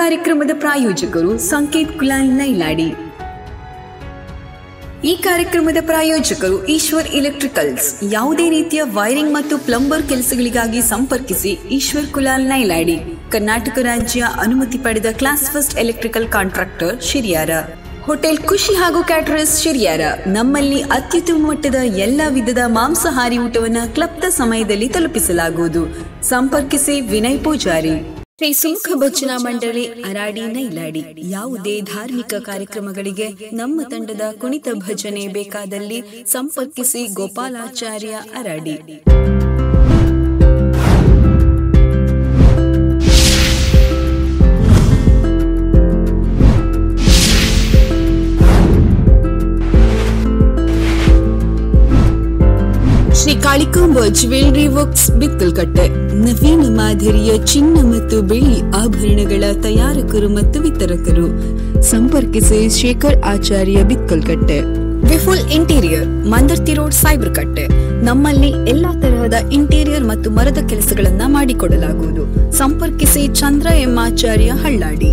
ಕಾರ್ಯಕ್ರಮದ ಪ್ರಾಯೋಜಕರು ಸಂಕೇತ್ ಕುಲಾಲ್ ನೈಲಾಡಿ ಈ ಕಾರ್ಯಕ್ರಮದ ಪ್ರಾಯೋಜಕರು ಈಶ್ವರ್ ಎಲೆಕ್ಟ್ರಿಕಲ್ಸ್ ಯಾವುದೇ ರೀತಿಯ ವೈರಿಂಗ್ ಮತ್ತು ಪ್ಲಂಬರ್ ಕೆಲಸಗಳಿಗಾಗಿ ಸಂಪರ್ಕಿಸಿ ಈಶ್ವರ್ ಕುಲಾಲ್ ನೈಲಾಡಿ ಕರ್ನಾಟಕ ರಾಜ್ಯ ಅನುಮತಿ ಪಡೆದ class first electrical contractor Shiriyara hotel Khushi ಹಾಗೂ ಕ್ಯಾಟರರ್ಸ್ ಶಿರಿಯಾರ ನಮ್ಮಲ್ಲಿ ಅತ್ಯುತ್ತಮ ಮಟ್ಟದ ಎಲ್ಲ ವಿಧದ ಮಾಂಸಾಹಾರಿ ಊಟವನ್ನು ಕ್ಲಬ್ದ ಸಮಯದಲ್ಲಿ ತಲುಪಿಸಲಾಗುವುದು ಸಂಪರ್ಕಿಸಿ ವಿನಯ್ ಪೂಜಾರಿ ಶ್ರೀ ಸುಮುಖ ಭಜನಾ ಮಂಡಳಿ ಅರಾಡಿ ನೈಲಾಡಿ ಯಾವುದೇ ಧಾರ್ಮಿಕ ಕಾರ್ಯಕ್ರಮಗಳಿಗೆ ನಮ್ಮ ತಂಡದ ಕುಣಿತ ಭಜನೆ ಬೇಕಾದಲ್ಲಿ ಸಂಪರ್ಕಿಸಿ ಗೋಪಾಲಾಚಾರ್ಯ ಅರಾಡಿ ಶ್ರೀ ಕಾಳಿಕಾಂಬ ಜ್ಯುವೆಲರಿ ವರ್ಕ್ಸ್ ಬಿತ್ತಲ್ಕಟ್ಟೆ ನವೀನ ಮಾದರಿಯ ಚಿನ್ನ ಮತ್ತು ಬೆಳ್ಳಿ ಆಭರಣಗಳ ತಯಾರಕರು ಮತ್ತು ವಿತರಕರು ಸಂಪರ್ಕಿಸಿ Shekhar Acharya Bitkalkatte Vipul interior Mandarthi road Saibarakatte ನಮ್ಮಲ್ಲಿ ಎಲ್ಲಾ ತರಹದ ಇಂಟೀರಿಯರ್ ಮತ್ತು ಮರದ ಕೆಲಸಗಳನ್ನ ಮಾಡಿಕೊಡಲಾಗುವುದು ಸಂಪರ್ಕಿಸಿ ಚಂದ್ರ ಎಂ ಆಚಾರ್ಯ ಹಳ್ಳಾಡಿ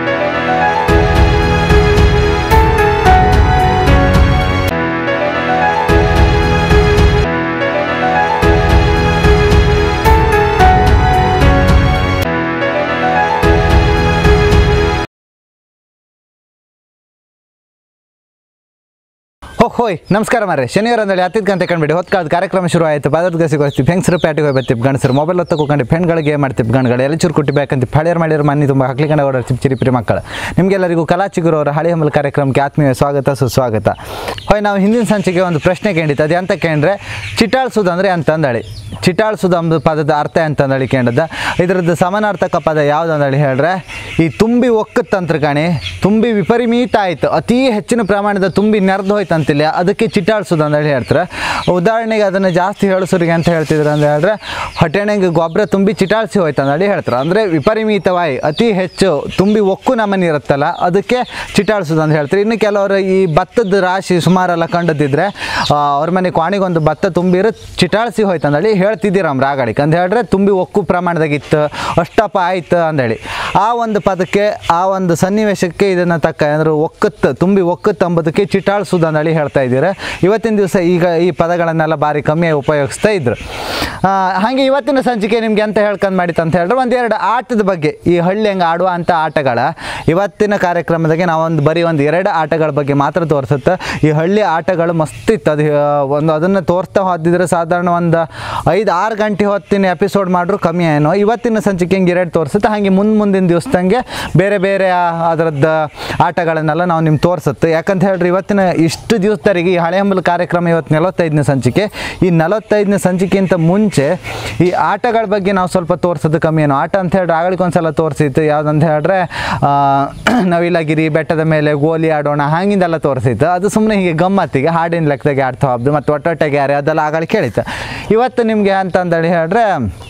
ಹೋ ಹೋಯ್ ನಮಸ್ಕಾರ ಮಾರ್ರೆ ಶನಿವಾರ ಅಂದ್ರೆ ಹತ್ತಿದ ಅಂತ ಕಂಡ್ಬಿಡಿ ಹೊತ್ಕಾದ ಕಾರ್ಯಕ್ರಮ ಶುರು ಆಯಿತು ಪಾದದ ಗಸಿಗೆ ಹೋಗ್ತೀವಿ ಹೆಂಗಸರು ಪ್ಯಾಟಿಗೆ ಹೋಗಿ ಬರ್ತೀವಿ ಗಣಸರು ಮೊಬೈಲ್ ಹೊತ್ತ ಕೂಕೊಂಡು ಪೆಣ್ಗಳಿಗೆ ಮಾಡ್ತೀವಿ ಗಣ್ಗಳು ಎಲ್ಲ ಚೂರು ಕುಟ್ಟಿ ಬೇಕಂತ ಹಳಿಯರ್ ಮಾಡಿರೋ ಮನೆ ತುಂಬ ಹಕ್ಲಿಗಂಡ ಓಡಾಡ ಚಿಪ್ ಚಿರಿಪಿರಿ ಮಕ್ಕಳು ನಿಮಗೆಲ್ಲರಿಗೂ ಕಲಾ ಚಿಗುರು ಅವರ ಹಳಿ ಹಂಬಲ್ ಕಾರ್ಯಕ್ರಮಕ್ಕೆ ಆತ್ಮೀಯ ಸ್ವಾಗತ ಸುಸ್ವಾಗತ ಹೋಯ್ ನಾವು ಹಿಂದಿನ ಸಂಚಿಕೆ ಒಂದು ಪ್ರಶ್ನೆ ಕೇಳಿತ್ತು ಅದು ಎಂತ ಕೇಂದ್ರೆ ಚಿಟಾಳ್ಸೋದು ಅಂದರೆ ಅಂತ ಅಂದಳಿ ಚಿಟಾಳ್ಸೋದು ಅಂಬ ಪದದ ಅರ್ಥ ಅಂತ ಅಂದಳಿ ಕೇಳಿದ ಇದರದ್ದು ಸಮಾನಾರ್ಥಕ ಪದ ಯಾವ್ದು ಅಂದಳಿ ಹೇಳ್ರೆ ಈ ತುಂಬಿ ಒಕ್ಕತ್ತಂತ್ರ ಕಾಣಿ ತುಂಬಿ ವಿಪರಿಮಿತ ಆಯ್ತು ಅತಿ ಹೆಚ್ಚಿನ ಪ್ರಮಾಣದ ತುಂಬಿ ನೆರೆದು ಹೋಯ್ತು ಅಂತಿಲ್ಲ ಅದಕ್ಕೆ ಚಿಟ್ಟಾಡ್ಸೋದು ಅಂತ ಹೇಳಿ ಹೇಳ್ತಾರೆ ಉದಾಹರಣೆಗೆ ಅದನ್ನು ಜಾಸ್ತಿ ಹೇಳಿಸೋರಿಗೆ ಅಂತ ಹೇಳ್ತಿದ್ರು ಅಂತ ಹೇಳಿದ್ರೆ ಹೊಟ್ಟೆಣೆಗೆ ಗೊಬ್ಬರ ತುಂಬಿ ಚಿಟಾಡ್ಸಿ ಹೋಯ್ತು ಅಂತ ಹೇಳಿ ಹೇಳ್ತಾರೆ ಅಂದರೆ ವಿಪರಿಮಿತವಾಗಿ ಅತಿ ಹೆಚ್ಚು ತುಂಬಿ ಒಕ್ಕು ನಮನಿ ಇರುತ್ತಲ್ಲ ಅದಕ್ಕೆ ಚಿಟಾಡ್ಸೋದು ಅಂತ ಹೇಳ್ತಾರೆ ಇನ್ನು ಕೆಲವರು ಈ ಭತ್ತದ ರಾಶಿ ಸುಮಾರೆಲ್ಲ ಕಂಡದಿದ್ರೆ ಅವ್ರ ಮನೆ ಕ್ವಾಣಿಗೊಂದು ಭತ್ತ ತುಂಬಿರೋ ಚಿಟಾಡ್ಸಿ ಹೋಯ್ತು ಅಂದೇಳಿ ಹೇಳ್ತಿದ್ದೀರಮ್ಮ ರಾಗಾಡಿಗೆ ಅಂತ ಹೇಳಿದ್ರೆ ತುಂಬಿ ಒಕ್ಕು ಪ್ರಮಾಣದಾಗಿತ್ತು ಅಷ್ಟಪ್ಪ ಆಯ್ತು ಅಂದೇಳಿ ಆ ಒಂದು ಪದಕ್ಕೆ ಆ ಒಂದು ಸನ್ನಿವೇಶಕ್ಕೆ ಇದನ್ನು ತಕ್ಕ ಅಂದ್ರೆ ಒಕ್ಕತ್ತು ತುಂಬಿ ಒಕ್ಕತ್ತು ಅಂಬೋದಕ್ಕೆ ಚಿಟಾಳ್ಸೋದು ಅಂದೇಳಿ ಹೇಳ್ತಾ ಇದ್ದೀರಾ ಇವತ್ತಿನ ದಿವಸ ಈಗ ಈ ಪದಗಳನ್ನೆಲ್ಲ ಭಾರಿ ಕಮ್ಮಿಯಾಗಿ ಉಪಯೋಗಿಸ್ತಾ ಇದ್ರು ಆ, ಹಾಗೆ ಇವತ್ತಿನ ಸಂಚಿಕೆ ನಿಮ್ಗೆ ಎಂತ ಹೇಳ್ಕೊಂಡು ಮಾಡಿತ್ತು ಅಂತ ಹೇಳಿದ್ರೆ ಒಂದೆರಡು ಆಟದ ಬಗ್ಗೆ ಈ ಹಳ್ಳಿ ಹಂಗೆ ಆಡುವ ಅಂಥ ಆಟಗಳ ಇವತ್ತಿನ ಕಾರ್ಯಕ್ರಮದಾಗೆ ನಾವೊಂದು ಬರೀ ಒಂದು ಎರಡು ಆಟಗಳ ಬಗ್ಗೆ ಮಾತ್ರ ತೋರಿಸುತ್ತೆ ಈ ಹಳ್ಳಿ ಆಟಗಳು ಮಸ್ತ್ ಇತ್ತು ಅದು ಆ, ಒಂದು ಅದನ್ನು ತೋರಿಸ್ತಾ ಹೋದಿದ್ರೆ ಸಾಧಾರಣ ಒಂದು ಐದು ಆರು ಗಂಟೆ ಹೊತ್ತಿನ ಎಪಿಸೋಡ್ ಮಾಡ್ರು ಕಮ್ಮಿ ಏನೋ ಇವತ್ತಿನ ಸಂಚಿಕೆ ಹಿಂಗೆ ಎರಡು ತೋರಿಸುತ್ತೆ ಹಾಗೆ ಮುಂದೆ ಮುಂದಿನ ದಿವಸದಂಗೆ ಬೇರೆ ಬೇರೆ ಅದರದ್ದು ಆಟಗಳನ್ನೆಲ್ಲ ನಾವು ನಿಮ್ಗೆ ತೋರಿಸುತ್ತೆ ಯಾಕಂತ ಹೇಳ್ರಿ ಇವತ್ತಿನ ಇಷ್ಟು ದಿವಸದವರೆಗೆ ಈ ಹಳೆ ಹಂಬಲ್ ಕಾರ್ಯಕ್ರಮ ಇವತ್ತು ನಲವತ್ತೈದನೇ ಸಂಚಿಕೆ ಈ ನಲವತ್ತೈದನೇ ಸಂಚಿಕೆಗಿಂತ ಮುಂಚೆ ಈ ಆಟಗಳ ಬಗ್ಗೆ ನಾವು ಸ್ವಲ್ಪ ತೋರಿಸೋದು ಕಮ್ಮಿ ಏನೋ ಆಟ ಅಂತ ಹೇಳ್ರಿ ಆಗಳಿಗೆ ಒಂದ್ಸಲ ತೋರಿಸಿತ್ತು ಯಾವುದಂತ ಹೇಳಿದ್ರೆ ಆ, ನವಿಲಗಿರಿ ಬೆಟ್ಟದ ಮೇಲೆ ಗೋಲಿ ಆಡೋಣ ಹಾಗಿಂದೆಲ್ಲ ತೋರಿಸಿತ್ತು ಅದು ಸುಮ್ಮನೆ ಹೀಗೆ ಗಮ್ಮತ್ತಿಗೆ ಹಾಡಿನ ಲೆಕ್ಕದಾಗೆ ಆಡ್ತಾ ಹೋಗ್ದು ಮತ್ತು ಒಟ್ಟೊಟ್ಟಿಗೆ ಯಾರು ಅದೆಲ್ಲ ಆಗಲಿ ಕೇಳಿತ್ತು ಇವತ್ತು ನಿಮಗೆ ಅಂತಂದೇಳಿ ಹೇಳಿದ್ರೆ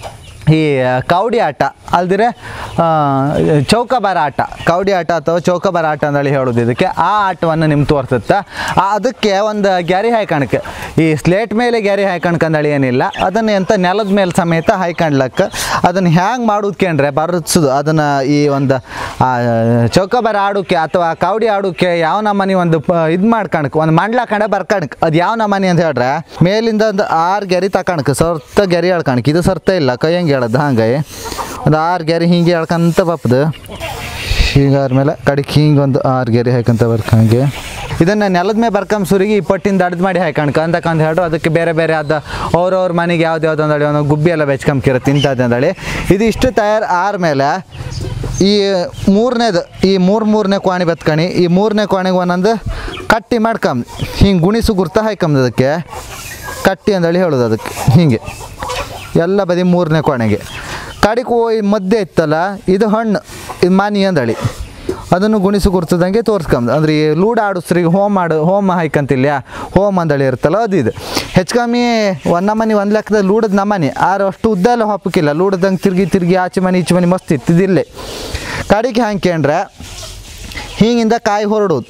ಈ ಕೌಡಿ ಆಟ ಅಲ್ದಿರೆ ಆ, ಚೌಕಬಾರ ಆಟ ಕೌಡಿ ಆಟ ಅಥವಾ ಚೌಕಬಾರ ಆಟ ಅಂತೇಳಿ ಹೇಳೋದು ಇದಕ್ಕೆ ಆ ಆಟವನ್ನು ನಿಮ್ಗೆ ತೋರಿಸುತ್ತೆ ಆ ಅದಕ್ಕೆ ಒಂದು ಗ್ಯಾರಿ ಹಾಯ್ಕಣಕ್ಕೆ ಈ ಸ್ಲೇಟ್ ಮೇಲೆ ಗ್ಯಾರಿ ಹಾಯ್ಕಣ್ಕಂದಳಿ ಏನಿಲ್ಲ ಅದನ್ನು ಎಂತ ನೆಲದ ಮೇಲೆ ಸಮೇತ ಹಾಯ್ಕಣ್ಲಕ್ಕೆ ಅದನ್ನು ಹ್ಯಾಂಗೆ ಮಾಡೋದ್ಕೇಂದ್ರೆ ಬರಸೋದು ಅದನ್ನು ಈ ಒಂದು ಆ, ಚೌಕಬಾರ ಆಡೋಕ್ಕೆ ಅಥವಾ ಕೌಡಿ ಆಡೋಕ್ಕೆ ಯಾವ ನಮನಿ ಒಂದು ಇದು ಮಾಡ್ಕಣಕ್ಕೆ ಒಂದು ಮಂಡ್ಲ ಕಂಡ ಬರ್ಕಣಕ್ಕೆ ಅದು ಯಾವ ನಮನಿ ಅಂತ ಹೇಳ್ರೆ ಮೇಲಿಂದ ಒಂದು ಆರು ಗೆರಿ ತಕಣಕ್ಕೆ ಸರ್ತ ಗೆರಿ ಹೇಳ್ಕಣಕ್ಕೆ ಇದು ಸರ್ತ ಇಲ್ಲ ಕೈ ಹೆಂಗೆ ಹೇಳೋದು ಹಂಗೆ ಒಂದು ಆರು ಗೆರಿ ಹಿಂಗೆ ಹೇಳ್ಕಂತ ಬಪ್ಪದು ಹೀಗಾದ್ಮೇಲೆ ಕಡೆಗೆ ಹಿಂಗೆ ಒಂದು ಆರು ಗೆರೆ ಹಾಕಂತ ಬರ್ಕಂಗೆ ಇದನ್ನು ನೆಲದ ಮೇಲೆ ಬರ್ಕಂಬ ಸುರಿಗೆ ಈ ಪಟ್ಟಿನ ದಡ್ದು ಮಾಡಿ ಹಾಕಣ್ಕ ಅಂತಕಂತ ಹೇಳ್ರು ಅದಕ್ಕೆ ಬೇರೆ ಬೇರೆ ಆದ ಅವ್ರವ್ರ ಮನೆಗೆ ಯಾವ್ದು ಯಾವ್ದು ಅಂದಳಿ ಒಂದು ಗುಬ್ಬಿ ಎಲ್ಲ ಬೆಚ್ಕೊಂಬಿರತ್ತೆ ಇಂಥದ್ದು ಅಂದಳಿ ಇದು ಇಷ್ಟು ತಯಾರು ಆದ್ಮೇಲೆ ಈ ಮೂರನೇದು ಈ ಮೂರು ಮೂರನೇ ಕ್ವಾಣಿ ಬತ್ಕಣಿ ಈ ಮೂರನೇ ಕ್ವಾಣಿಗೆ ಒಂದೊಂದು ಕಟ್ಟಿ ಮಾಡ್ಕಂಬ ಹಿಂಗೆ ಗುಣಿಸು ಗುರ್ತ ಹಾಕಂಬ ಅದಕ್ಕೆ ಕಟ್ಟಿ ಅಂದೇಳಿ ಹೇಳೋದು ಅದಕ್ಕೆ ಹೀಗೆ ಎಲ್ಲ ಬದಿ ಮೂರನೇ ಕೋಣೆಗೆ ಕಡಿಗೆ ಹೋಯ್ ಮಧ್ಯೆ ಇತ್ತಲ್ಲ ಇದು ಹಣ್ಣು ಇದು ಮಾನಿ ಅಂದಳಿ ಅದನ್ನು ಗುಣಿಸು ಗುರ್ತದಂಗೆ ತೋರಿಸ್ಕೊಂಬ ಅಂದ್ರೆ ಈ ಲೂಡ್ ಆಡಿಸ್ರಿಗೆ ಹೋಮ್ ಮಾಡು ಹೋಮ ಹಾಯ್ಕಂತಿಲ್ಲ ಹೋಮ್ ಅಂದಳಿ ಇರುತ್ತಲ್ಲ ಅದು ಇದು ಹೆಚ್ಚು ಕಮ್ಮಿ ಒಂದು ನಮನಿ ಒಂದು ಲೆಕ್ಕದಲ್ಲಿ ಲೂಡದ ನಮನಿ ಆರು ಅಷ್ಟು ಉದ್ದ ಎಲ್ಲ ಹೊಪ್ಪಕ್ಕಿಲ್ಲ ಲೂಡದಂಗೆ ತಿರುಗಿ ತಿರುಗಿ ಆಚೆ ಮನೆ ಈಚೆ ಮನೆ ಮಸ್ತ್ ಇತ್ತು ಇದಿಲ್ಲೇ ಕಡಿಗೆ ಹಾಕ್ಯಂಡ್ರೆ ಹಿಂಗಿಂದ ಕಾಯಿ ಹೊರಡೋದು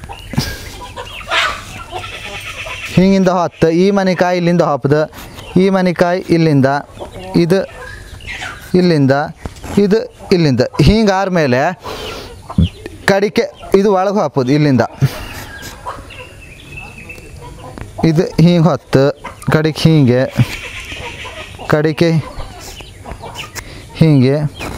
ಹಿಂಗಿಂದ ಹೊತ್ತು ಈ ಮನೆ ಕಾಯಿ ಇಲ್ಲಿಂದ ಹೊಪ್ಪದು ಈ ಮನೆ ಕಾಯಿ ಇಲ್ಲಿಂದ ಇದು ಇಲ್ಲಿಂದ ಇದು ಇಲ್ಲಿಂದ ಹಿಂಗೆ ಆದ್ಮೇಲೆ ಕಡಿಕೆ ಇದು ಒಳಗೆ ಹಾಕೋದು ಇಲ್ಲಿಂದ ಇದು ಹಿಂಗೆ ಹೊತ್ತು ಕಡಿಕೆ ಹೀಗೆ ಕಡಿಕೆ ಹೀಗೆ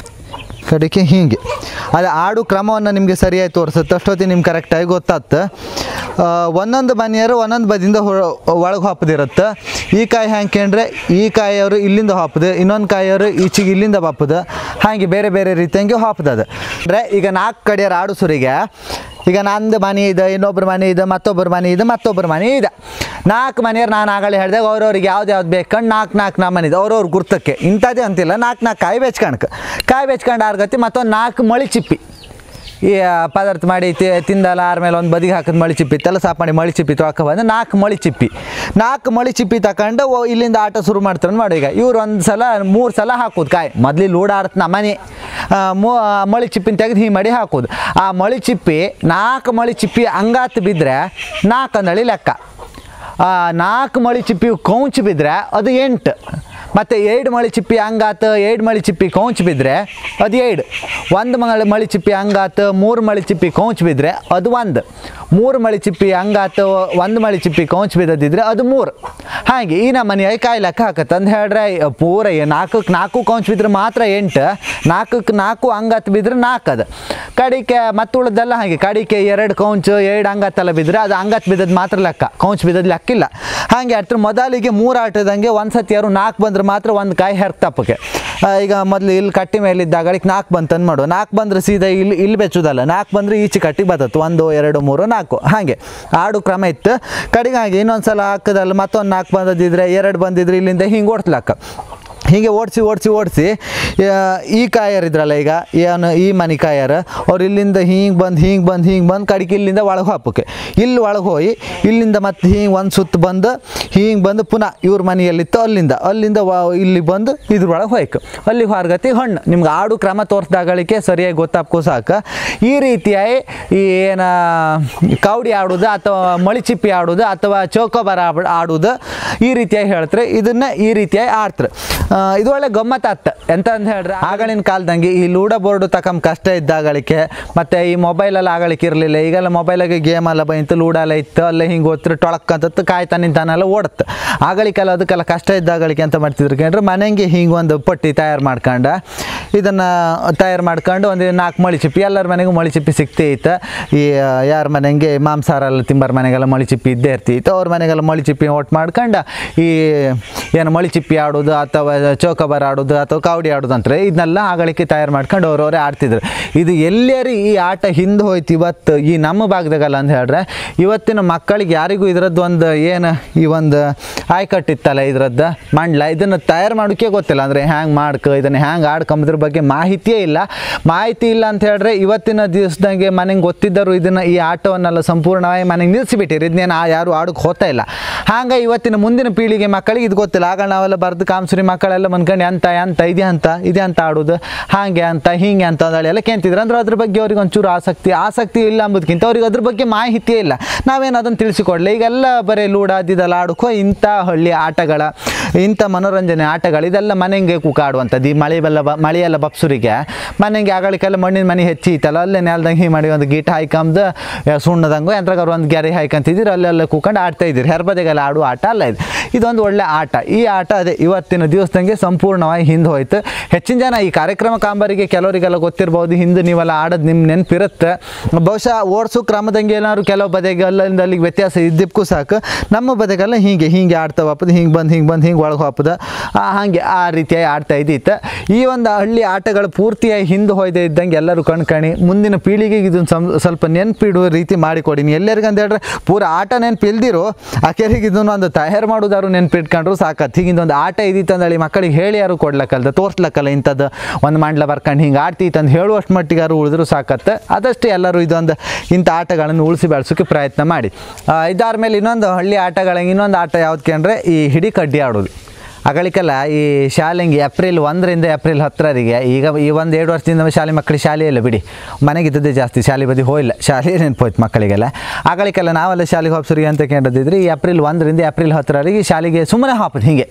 ಕಡಿಕೆ ಹೀಗೆ ಅದು ಆಡು ಕ್ರಮವನ್ನು ನಿಮಗೆ ಸರಿಯಾಗಿ ತೋರಿಸುತ್ತೆ ಅಷ್ಟೊತ್ತಿಗೆ ನಿಮ್ಗೆ ಕರೆಕ್ಟಾಗಿ ಗೊತ್ತಾಗ್ತು ಆ, ಒಂದೊಂದು ಮನೆಯವರು ಒಂದೊಂದು ಬದಿಯಿಂದ ಒಳಗೆ ಹಾಪದಿರುತ್ತೆ ಈ ಕಾಯಿ ಹಾಕ್ಯಂಡ್ರೆ ಈ ಕಾಯಿಯವರು ಇಲ್ಲಿಂದ ಹಾಪದು ಇನ್ನೊಂದು ಕಾಯಿಯವರು ಈಚೆಗೆ ಇಲ್ಲಿಂದ ಬಾಪದು ಹಾಗೆ ಬೇರೆ ಬೇರೆ ರೀತಿಯಂಗೆ ಹಾಪದದು ಅಂದರೆ ಈಗ ನಾಲ್ಕು ಕಡೆಯವ್ರು ಆಡು ಸುರಿಗೆ ಈಗ ನಂದು ಮನೆ ಇದೆ ಇನ್ನೊಬ್ರ ಮನೆ ಇದೆ ಮತ್ತೊಬ್ಬರ ಮನೆ ಇದೆ ಮತ್ತೊಬ್ಬರ ಮನೆ ಇದೆ ನಾಲ್ಕು ಮನೆಯವ್ರು ನಾನು ಆಗಲೇ ಹೇಳಿದಾಗ ಅವ್ರವ್ರಿಗೆ ಯಾವ್ದು ಯಾವ್ದು ಬೇಕಂಡು ನಾಲ್ಕು ನಾಲ್ಕು ನಾ ಮನೆ ಇದೆ ಅವ್ರವ್ರ ಗುರ್ತಕ್ಕೆ ಇಂಥದ್ದೇ ಅಂತಿಲ್ಲ ನಾಲ್ಕು ನಾಲ್ಕು ಕಾಯಿ ಬೆಚ್ಕಣಕ್ಕೆ ಕಾಯಿ ಬೆಚ್ಕೊಂಡು ಆರ್ಗತಿ ಮತ್ತೊಂದು ನಾಲ್ಕು ಮಳಿ ಚಿಪ್ಪಿ ಈ ಆ, ಪದಾರ್ಥ ಮಾಡಿ ತಿ- ತಿಂದಲ್ಲ ಆರ್ಮೇಲೆ ಒಂದು ಬದಿಗೆ ಹಾಕಿದ ಮಳಿ ಚಿಪ್ಪಿ ತೆಲ್ಲ ಸಾಪ್ ಮಾಡಿ ಮಳಿ ಚಿಪ್ಪಿ ತೊಳ್ಕೊ ಬಂದು ನಾಲ್ಕು ಮಳಿ ಚಿಪ್ಪಿ ನಾಲ್ಕು ಮಳಿ ಚಿಪ್ಪಿ ತಗೊಂಡು ಓ ಇಲ್ಲಿಂದ ಆಟ ಶುರು ಮಾಡ್ತಾರೆ ಮಾಡಿ ಈಗ ಇವ್ರು ಒಂದು ಸಲ ಮೂರು ಸಲ ಹಾಕೋದು ಕಾಯಿ ಮೊದ್ಲು ಲೂಡ್ ಆಡ್ತ ನಮ್ಮನೆ ಮೂ ಮಳಿ ಚಿಪ್ಪಿನ ತೆಗೆದು ಹೀಗೆ ಮಾಡಿ ಹಾಕೋದು ಆ ಮಳಿ ಚಿಪ್ಪಿ ನಾಲ್ಕು ಮಳಿ ಚಿಪ್ಪಿ ಅಂಗಾತ್ ಬಿದ್ದರೆ ನಾಲ್ಕು ಅಂದಳಿ ಲೆಕ್ಕ ಆ, ನಾಲ್ಕು ಮಳಿ ಚಿಪ್ಪಿ ಕೌಂಚ್ ಬಿದ್ದರೆ ಅದು ಎಂಟು ಮತ್ತು ಎರಡು ಮಳಿ ಚಿಪ್ಪಿ ಹಂಗಾತು ಎರಡು ಮಳಿ ಚಿಪ್ಪಿ ಕೌಂಚ್ ಬಿದ್ದರೆ ಅದು ಎರಡು ಒಂದು ಮಳಿ ಮಳಿ ಚಿಪ್ಪಿ ಹಂಗಾತು ಮೂರು ಮಳಿ ಚಿಪ್ಪಿ ಕೌಂಚ್ ಬಿದ್ದರೆ ಅದು ಒಂದು ಮೂರು ಮಳಿ ಚಿಪ್ಪಿ ಹಂಗಾತು ಒಂದು ಮಳಿ ಚಿಪ್ಪಿ ಕೌಂಚ್ ಬಿದ್ದದಿದ್ರೆ ಅದು ಮೂರು ಹಾಗೆ ಈ ನಮ್ಮನೆ ಕಾಯಿ ಲೆಕ್ಕ ಹಾಕತ್ತೆ ಅಂತ ಹೇಳ್ರೆ ಪೂರ ಏ- ನಾಲ್ಕಕ್ಕೆ ನಾಲ್ಕು ಕೌಂಚ್ ಬಿದ್ದರೆ ಮಾತ್ರ ಎಂಟು ನಾಲ್ಕಕ್ಕೆ ನಾಲ್ಕು ಹಂಗತ್ತು ಬಿದ್ದರೆ ನಾಲ್ಕು ಅದು ಕಡಿಕೆ ಮತ್ತು ಉಳಿದೆಲ್ಲ ಹಾಗೆ ಕಡಿಕೆ ಎರಡು ಕೌಂಚು ಎರಡು ಹಂಗತ್ತೆಲ್ಲ ಬಿದ್ದರೆ ಅದು ಹಂಗತ್ತು ಬಿದ್ದದ್ದು ಮಾತ್ರ ಲೆಕ್ಕ ಕೌಂಚ್ ಬಿದ್ದದ್ದು ಲೆಕ್ಕಿಲ್ಲ ಹಾಗೆ ಅದ್ರ ಮೊದಲಿಗೆ ಮೂರು ಆಟದಂಗೆ ಒಂದು ಸತಿ ಯಾರು ನಾಲ್ಕು ಬಂದ್ರೆ ಮಾತ್ರ ಒಂದು ಕಾಯಿ ಹೆರ್ತಪ್ಪಕ್ಕೆ ಈಗ ಮೊದಲು ಇಲ್ಲಿ ಕಟ್ಟಿ ಮೇಲೆ ಇದ್ದಾಗ ನಾಲ್ಕು ಬಂತು ಅಂದ್ ಮಾಡು ನಾಲ್ಕು ಬಂದ್ರೆ ಸೀದಾ ಇಲ್ಲಿ ಇಲ್ಲಿ ಬೆಚ್ಚುದಲ್ಲ ನಾಲ್ಕು ಬಂದರೆ ಈಚೆ ಕಟ್ಟಿ ಬರ್ತತ್ತು ಒಂದು ಎರಡು ಮೂರು ನಾಲ್ಕು ಹಾಗೆ ಆಡು ಕ್ರಮ ಇತ್ತು ಕಡೆಗೆ ಹಾಗೆ ಇನ್ನೊಂದು ಸಲ ಹಾಕದಲ್ಲ ಮತ್ತೊಂದು ನಾಲ್ಕು ಬಂದದಿದ್ರೆ ಎರಡು ಬಂದಿದ್ರೆ ಇಲ್ಲಿಂದ ಹಿಂಗೆ ಓಡಿಸ್ಲಾಕ ಹೀಗೆ ಓಡಿಸಿ ಓಡಿಸಿ ಓಡಿಸಿ ಈ ಕಾಯರ್ ಇದ್ರಲ್ಲ ಈಗ ಏನು ಈ ಮನೆ ಕಾಯರ್ ಅವ್ರು ಇಲ್ಲಿಂದ ಹಿಂಗೆ ಬಂದು ಹಿಂಗೆ ಬಂದು ಹಿಂಗೆ ಬಂದು ಕಡಿಕೆ ಇಲ್ಲಿಂದ ಒಳಗೆ ಹಾಪಕ್ಕೆ ಇಲ್ಲಿ ಒಳಗೆ ಹೋಗಿ ಇಲ್ಲಿಂದ ಮತ್ತೆ ಹಿಂಗೆ ಒಂದು ಸುತ್ತು ಬಂದು ಹಿಂಗೆ ಬಂದು ಪುನಃ ಇವ್ರ ಮನೆಯಲ್ಲಿತ್ತು ಅಲ್ಲಿಂದ ಅಲ್ಲಿಂದ ವ ಇಲ್ಲಿ ಬಂದು ಇದ್ರೊಳಗೆ ಹೋಯ್ಕು ಅಲ್ಲಿಗೆ ಹೊರಗತಿ ಹಣ್ಣು ನಿಮ್ಗೆ ಆಡು ಕ್ರಮ ತೋರಿಸ್ದಾಗಳಿಕೆ ಸರಿಯಾಗಿ ಗೊತ್ತಾಗ್ಕೋ ಸಾಕು ಈ ರೀತಿಯಾಗಿ ಈ ಏನ ಕೌಡಿ ಆಡೋದು ಅಥವಾ ಮಳಿಚಿಪ್ಪಿ ಆಡೋದು ಅಥವಾ ಚೌಕೋಬಾರ ಆಡ್- ಆಡೋದು ಈ ರೀತಿಯಾಗಿ ಹೇಳ್ತಾರೆ ಇದನ್ನ ಈ ರೀತಿಯಾಗಿ ಆಡ್ತಾರೆ ಆ, ಇದು ಒಳ್ಳೆ ಗಮ್ಮತ್ತಾತ್ ಎಂತ ಅಂತ ಹೇಳ್ರೆ ಆಗಳಿನ ಕಾಲದಂಗೆ ಈ ಲೂಡೋ ಬೋರ್ಡು ತಕೊಂಬ ಕಷ್ಟ ಇದ್ದಾಗಳಿಕೆ ಮತ್ತು ಈ ಮೊಬೈಲಲ್ಲಿ ಆಗಳಿಕೆ ಇರಲಿಲ್ಲ ಈಗೆಲ್ಲ ಮೊಬೈಲಾಗೆ ಗೇಮ್ ಎಲ್ಲ ಬಂತು ಲೂಡಲ್ಲ ಇತ್ತು ಅಲ್ಲೇ ಹಿಂಗೆ ಓದ್ತಾರೆ ಟೊಳಕ್ಕಂತತ್ತು ಕಾಯ್ತಾ ನಿಂತಾನೆಲ್ಲ ಓಡುತ್ತೆ ಆಗಳಿಗೆಲ್ಲ ಅದಕ್ಕೆಲ್ಲ ಕಷ್ಟ ಇದ್ದಾಗಳಿಕೆ ಅಂತ ಮಾಡ್ತಿದ್ರು ಕೇಳ್ರೆ ಮನೆಗೆ ಹಿಂಗೆ ಒಂದು ಪಟ್ಟಿ ತಯಾರು ಮಾಡ್ಕೊಂಡು ಇದನ್ನು ತಯಾರು ಮಾಡ್ಕೊಂಡು ಒಂದು ನಾಲ್ಕು ಮಳಿ ಚಿಪ್ಪಿ ಎಲ್ಲರ ಮನೆಗೂ ಮಳಿ ಚಿಪ್ಪಿ ಸಿಗ್ತೇ ಇತ್ತು ಈ ಯಾರ ಮನೆಗೆ ಮಾಂಸಾಹಾರ ಎಲ್ಲ ತಿಂಬಾರ ಮನೆಗೆಲ್ಲ ಮಳಿ ಚಿಪ್ಪಿ ಇದ್ದೇ ಇರ್ತಿತ್ತು ಅವ್ರ ಮನೆಗೆಲ್ಲ ಮಳಿ ಚಿಪ್ಪಿ ಒಟ್ಟು ಮಾಡ್ಕೊಂಡು ಈ ಏನು ಮಳಿ ಚಿಪ್ಪಿ ಆಡೋದು ಅಥವಾ ಚೌಕಬಾರ್ ಆಡೋದು ಅಥವಾ ಕಾವಡಿ ಆಡೋದು ಅಂತಾರೆ ಇದನ್ನೆಲ್ಲ ಆಗಳಿಕೆ ತಯಾರು ಮಾಡ್ಕೊಂಡು ಅವ್ರವರೇ ಆಡ್ತಿದ್ರು ಇದು ಎಲ್ಲರಿ ಈ ಆಟ ಹಿಂದೆ ಹೋಯ್ತು ಇವತ್ತು ಈ ನಮ್ಮ ಭಾಗದಾಗಲ್ಲ ಅಂತ ಹೇಳ್ರೆ ಇವತ್ತಿನ ಮಕ್ಕಳಿಗೆ ಯಾರಿಗೂ ಇದ್ರದ್ದು ಒಂದು ಏನು ಈ ಒಂದು ಆಯ್ಕಟ್ಟಿತ್ತಲ್ಲ ಇದ್ರದ್ದು ಮಂಡ್ಲ ಇದನ್ನು ತಯಾರು ಮಾಡೋಕ್ಕೆ ಗೊತ್ತಿಲ್ಲ ಅಂದರೆ ಹ್ಯಾಂಗೆ ಮಾಡ್ಕ ಇದನ್ನು ಹ್ಯಾಂಗೆ ಆಡ್ಕೊಂಬುದ್ರ ಬಗ್ಗೆ ಮಾಹಿತಿಯೇ ಇಲ್ಲ ಮಾಹಿತಿ ಇಲ್ಲ ಅಂತ ಹೇಳಿದ್ರೆ ಇವತ್ತಿನ ದಿವಸದಾಗೆ ಮನೆಗೆ ಗೊತ್ತಿದ್ದರು ಇದನ್ನು ಈ ಆಟವನ್ನೆಲ್ಲ ಸಂಪೂರ್ಣವಾಗಿ ಮನೆಗೆ ನಿಲ್ಲಿಸಿಬಿಟ್ಟಿರಿ ಇದನ್ನೇನು ಯಾರು ಆಡೋಕೆ ಹೋಗ್ತಾ ಇಲ್ಲ ಹಾಗೆ ಇವತ್ತಿನ ಮುಂದಿನ ಪೀಳಿಗೆ ಮಕ್ಕಳಿಗೆ ಇದು ಗೊತ್ತಿಲ್ಲ ಆಗ ನಾವೆಲ್ಲ ಬರೆದು ಕಾಮ್ಸುರಿ ಮಕ್ಕಳೆಲ್ಲ ಮನ್ಕೊಂಡು ಎಂತ ಎಂತ ಇದೆ ಅಂತ ಇದೆ ಅಂತ ಆಡೋದು ಹಾಗೆ ಅಂತ ಹೀಗೆ ಅಂತ ಅಂದೇಳಿ ಎಲ್ಲ ಕೇಳ್ತಿದ್ರು ಅಂದ್ರೆ ಅದ್ರ ಬಗ್ಗೆ ಅವ್ರಿಗೆ ಒಂಚೂರು ಆಸಕ್ತಿ ಆಸಕ್ತಿ ಇಲ್ಲ ಅಂಬೋದಕ್ಕಿಂತ ಅವ್ರಿಗೆ ಅದ್ರ ಬಗ್ಗೆ ಮಾಹಿತಿಯೇ ಇಲ್ಲ ನಾವೇನು ಅದನ್ನು ತಿಳಿಸಿಕೊಡ್ಲಿ ಈಗೆಲ್ಲ ಬರೀ ಲೂಡ ಅದಿದೆಲ್ಲ ಆಡೋಕ್ಕೋ ಇಂಥ ಹಳ್ಳಿ ಆಟಗಳ ಇಂಥ ಮನೋರಂಜನೆ ಆಟಗಳು ಇದೆಲ್ಲ ಮನೆಗೆ ಕುಕ ಆಡುವಂಥದ್ದು ಈ ಮಳೆ ಬೆಲ್ಲ ಬ ಮಳೆಯೆಲ್ಲ ಬಪ್ಸುರಿಗೆ ಮನೆಗೆ ಆಗಳಿಗೆಲ್ಲ ಮಣ್ಣಿನ ಮನೆ ಹೆಚ್ಚಿ ಇತ್ತಲ್ಲ ಅಲ್ಲೇ ನೆಲ್ದಂಗೆ ಹೀಗೆ ಮಾಡಿ ಒಂದು ಗೀಟ ಹಾಯ್ಕೊಂಬದು ಸುಣ್ಣದಂಗು ಎಂತ್ರಾಗ ಒಂದು ಗೆರೆ ಹಾಯ್ಕೊಂತಿದ್ದೀರಿ ಅಲ್ಲೆಲ್ಲ ಕೂಕೊಂಡು ಆಡ್ತಾ ಇದ್ದೀರಿ ಹೆರ್ಬದೆಗೆಲ್ಲ ಆಡುವ ಆಟ ಅಲ್ಲ ಇದು ಇದೊಂದು ಒಳ್ಳೆ ಆಟ ಈ ಆಟ ಅದೇ ಇವತ್ತಿನ ದಿವಸದಂಗೆ ಸಂಪೂರ್ಣವಾಗಿ ಹಿಂದೆ ಹೋಯ್ತು ಹೆಚ್ಚಿನ ಜನ ಈ ಕಾರ್ಯಕ್ರಮ ಕಾಂಬರಿಗೆ ಕೆಲವರಿಗೆಲ್ಲ ಗೊತ್ತಿರ್ಬೋದು ಹಿಂದೆ ನೀವೆಲ್ಲ ಆಡೋದು ನಿಮ್ಮ ನೆನಪಿರುತ್ತೆ ಬಹುಶಃ ಓಡಿಸೋ ಕ್ರಮದಂಗೆ ಏನಾದ್ರು ಕೆಲವು ಬದೆಗೆ ಅಲ್ಲಿಂದ ಅಲ್ಲಿಗೆ ವ್ಯತ್ಯಾಸ ಇದ್ದಿಪ್ಪಕ್ಕೂ ಸಾಕು ನಮ್ಮ ಬದೆಗೆಲ್ಲ ಹೀಗೆ ಹೀಗೆ ಆಡ್ತಾ ವಾಪದ ಹಿಂಗೆ ಬಂದು ಹಿಂಗೆ ಬಂದು ಹಿಂಗೆ ಒಳಗೆ ಹಾಪದ ಹಾಗೆ ಆ ರೀತಿಯಾಗಿ ಆಡ್ತಾ ಇದ್ದಿತ್ತು ಈ ಒಂದು ಹಳ್ಳಿ ಆಟಗಳು ಪೂರ್ತಿಯಾಗಿ ಹಿಂದೆ ಹೋಯ್ದೆ ಇದ್ದಂಗೆ ಎಲ್ಲರೂ ಕಣ್ಕಣಿ ಮುಂದಿನ ಪೀಳಿಗೆಗೆ ಇದನ್ನು ಸಂ ಸ್ವಲ್ಪ ನೆನಪಿಡುವ ರೀತಿ ಮಾಡಿಕೊಡಿನಿ ಎಲ್ಲರಿಗಂತ ಹೇಳಿದ್ರೆ ಪೂರ ಆಟ ನೆನಪಿಲ್ದಿರೋ ಆಕೆರಿಗೆ ಇದನ್ನು ಒಂದು ತಯಾರು ಮಾಡೋದಾರು ನೆನಪಿಟ್ಕೊಂಡ್ರು ಸಾಕತ್ತು ಹೀಗಿಂದ ಒಂದು ಆಟ ಇದ್ದಿತ್ತು ಅಂದೇಳಿ ಮಕ್ಕಳಿಗೆ ಹೇಳಿ ಯಾರು ಕೊಡ್ಲಕ್ಕಲ್ದ ತೋರ್ಸ್ಲಕ್ಕಲ್ಲ ಇಂಥದ್ದು ಒಂದು ಮಂಡ್ಲ ಬರ್ಕೊಂಡು ಹಿಂಗೆ ಆಡ್ತೀತ್ತು ಅಂತ ಹೇಳುವಷ್ಟು ಮಟ್ಟಿಗೆ ಯಾರು ಉಳಿದ್ರು ಸಾಕತ್ತೆ ಅದಷ್ಟೇ ಎಲ್ಲರೂ ಇದೊಂದು ಇಂಥ ಆಟಗಳನ್ನು ಉಳಿಸಿ ಬೆಳೆಸೋಕ್ಕೆ ಪ್ರಯತ್ನ ಮಾಡಿ ಆ, ಇದಾದ ಮೇಲೆ ಇನ್ನೊಂದು ಹಳ್ಳಿ ಆಟಗಳಿಗೆ ಇನ್ನೊಂದು ಆಟ ಯಾವ್ದು ಕೇಂದ್ರೆ ಈ ಹಿಡಿ ಕಡ್ಡಿ ಆಡೋದು ಅಗಳಿಗೆಲ್ಲ ಈ ಶಾಲೆಂಗೆ ಏಪ್ರಿಲ್ ಒಂದರಿಂದ ಏಪ್ರಿಲ್ ಹತ್ತರವರೆಗೆ ಈಗ ಈ ಒಂದು ಎರಡು ವರ್ಷದಿಂದ ಶಾಲೆ ಮಕ್ಕಳಿಗೆ ಶಾಲೆ ಇಲ್ಲ ಬಿಡಿ ಮನೆಗಿದ್ದದ್ದೇ ಜಾಸ್ತಿ ಶಾಲೆ ಬದಿ ಹೋಯಿಲ್ಲ ಶಾಲೆ ನೆನಪೋಯ್ತು ಮಕ್ಕಳಿಗೆಲ್ಲ ಅಗಳಿಗೆಲ್ಲ ನಾವೆಲ್ಲ ಶಾಲೆಗೆ ಹೋಗ್ಸರಿ ಅಂತ ಕೇಳಿದ್ರೆ ಈ ಏಪ್ರಿಲ್ ಒಂದರಿಂದ ಏಪ್ರಿಲ್ ಹತ್ತರವರೆಗೆ ಶಾಲೆಗೆ ಸುಮ್ಮನೆ ಹಾಪದು ಹೀಗೆ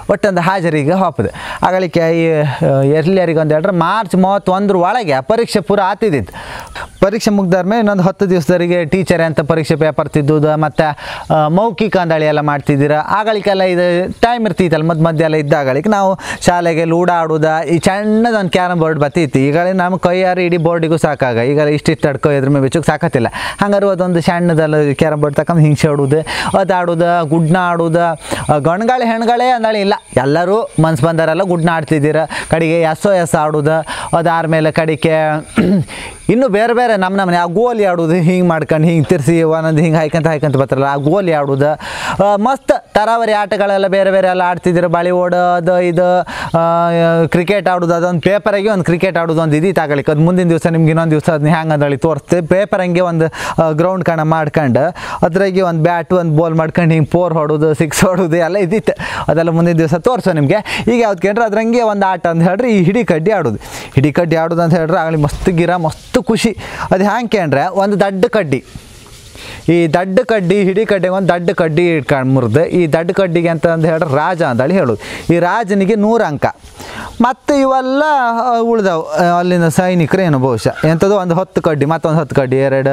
ಒಟ್ಟೊಂದು ಹಾಜರಿಗೆ ಹಾಪದು ಆಗಲಿಕ್ಕೆ ಈ ಎರ್ಲಿಯರಿಗೆ ಒಂದು ಹೇಳ್ರೆ ಮಾರ್ಚ್ ಮೂವತ್ತೊಂದರ ಒಳಗೆ ಪರೀಕ್ಷೆ ಪೂರ ಆತಿದ್ದಿತ್ತು ಪರೀಕ್ಷೆ ಮುಗ್ದಾದ ಮೇಲೆ ಇನ್ನೊಂದು ಹತ್ತು ದಿವಸದವರೆಗೆ ಟೀಚರ್ ಅಂತ ಪರೀಕ್ಷೆ ಪೇಪರ್ ತಿದ್ದುದು ಮತ್ತು ಮೌಖಿಕ ಅಂದಳಿ ಎಲ್ಲ ಮಾಡ್ತಿದ್ದೀರ ಆಗಳಿಗೆಲ್ಲ ಇದು ಟೈಮ್ ಇರ್ತಿತ್ತಲ್ಲ ಮಧ್ಯ ಮಧ್ಯ ಎಲ್ಲ ಇದ್ದಾಗಳಿಗೆ ನಾವು ಶಾಲೆಗೆ ಲೂಡ ಆಡೋದ ಈ ಸಣ್ಣದೊಂದು ಒಂದು ಕ್ಯಾರಮ್ ಬೋರ್ಡ್ ಬತ್ತಿತ್ತು ಈಗ ನಮ್ಮ ಕೈಯಾರು ಇಡೀ ಬೋರ್ಡಿಗೂ ಸಾಕಾಗ ಈಗ ಇಷ್ಟಿಷ್ಟು ಅಡ್ಕೊ ಇದ್ರ ಮೇಲೆ ಬೆಚ್ಚಕ್ಕೆ ಸಾಕತ್ತಿಲ್ಲ ಹಂಗಾರು ಅದೊಂದು ಸಣ್ಣದಲ್ಲ ಕ್ಯಾರಮ್ ಬೋರ್ಡ್ ತಗೊಂಡು ಹಿಂಸೆ ಆಡೋದು ಅದು ಆಡೋದು ಗುಡ್ನ ಆಡೋದು ಗಣ್ಗಾಳೆ ಹೆಣ್ಗಳೇ ಅಂದಳಿ ಇಲ್ಲ ಎಲ್ಲರೂ ಮನ್ಸು ಬಂದಾರೆಲ್ಲ ಗುಡ್ನ ಆಡ್ತಿದ್ದೀರ ಕಡೆಗೆ ಎಸ್ ಎಸ್ ಆಡೋದು ಅದಾದ್ಮೇಲೆ ಕಡೆಗೆ ಇನ್ನು ಬೇರೆ ಬೇರೆ ನಮ್ಮ ನಮ್ಮನೆ ಆ ಗೋಲಿ ಆಡೋದು ಹಿಂಗೆ ಮಾಡ್ಕೊಂಡು ಹಿಂಗೆ ತಿರ್ಸಿ ಒಂದೊಂದು ಹಿಂಗೆ ಹಾಯ್ಕೊಂತ ಹಾಯ್ಕೊಂತ ಬರ್ತಾರಲ್ಲ ಆ ಗೋಲಿ ಆಡೋದು ಆ, ಮಸ್ತ್ ತರಾವರಿ ಆಟಗಳೆಲ್ಲ ಬೇರೆ ಬೇರೆ ಎಲ್ಲ ಆಡ್ತಿದ್ರು ಬಳಿ ಓಡೋದು ಇದು ಕ್ರಿಕೆಟ್ ಆಡೋದು ಅದೊಂದು ಪೇಪರಾಗೆ ಒಂದು ಕ್ರಿಕೆಟ್ ಆಡೋದು ಒಂದು ಇದಿತ್ತು ಆಗಲಿಕ್ಕೆ ಅದು ಮುಂದಿನ ದಿವಸ ನಿಮ್ಗೆ ಇನ್ನೊಂದು ದಿವಸ ಅದನ್ನ ಹ್ಯಾಂಗೆ ಅಂದಳಿ ತೋರಿಸ್ತೆ ಪೇಪರ್ ಹಂಗೆ ಒಂದು ಗ್ರೌಂಡ್ ಕಣ ಮಾಡ್ಕೊಂಡು ಅದ್ರಾಗೆ ಒಂದು ಬ್ಯಾಟ್ ಒಂದು ಬಾಲ್ ಮಾಡ್ಕೊಂಡು ಹಿಂಗೆ ಫೋರ್ ಹೊಡೋದು ಸಿಕ್ಸ್ ಹೊಡೋದು ಎಲ್ಲ ಇದ್ದಿತ್ತು ಅದೆಲ್ಲ ಮುಂದಿನ ದಿವಸ ತೋರಿಸೋ ನಿಮಗೆ ಈಗ ಯಾವ್ದು ಕೇಳ್ರೆ ಅದ್ರಂಗೆ ಒಂದು ಆಟ ಅಂತ ಹೇಳ್ರಿ ಈ ಹಿಡಿ ಕಡ್ಡಿ ಆಡೋದು ಹಿಡಿ ಕಡ್ಡಿ ಆಡೋದು ಅಂತ ಹೇಳ್ರೆ ಆಗಲಿ ಮಸ್ತ್ ಗಿರ ಮಸ್ತ್ ಖುಷಿ ಅದು ಹ್ಯಾಂಗೆ ಕೇಳ್ರೆ ಒಂದು ದಡ್ಡ ಕಡ್ಡಿ ಈ ದಡ್ಡ ಕಡ್ಡಿ ಹಿಡಿ ಕಡ್ಡಿಗೆ ಒಂದು ದಡ್ಡ ಕಡ್ಡಿ ಇಟ್ಕೊಂಡು ಮುರಿದು ಈ ದಡ್ಡ ಕಡ್ಡಿಗೆ ಅಂತ ಅಂದು ಹೇಳ್ರೆ ರಾಜ ಅಂತೇಳಿ ಹೇಳೋದು ಈ ರಾಜನಿಗೆ ನೂರು ಅಂಕ ಮತ್ತು ಇವೆಲ್ಲ ಉಳ್ದವು ಅಲ್ಲಿನ ಸೈನಿಕರು ಏನು ಬಹುಶಃ ಎಂಥದ್ದು ಒಂದು ಹತ್ತು ಕಡ್ಡಿ ಮತ್ತೊಂದು ಹತ್ತು ಕಡ್ಡಿ ಎರಡು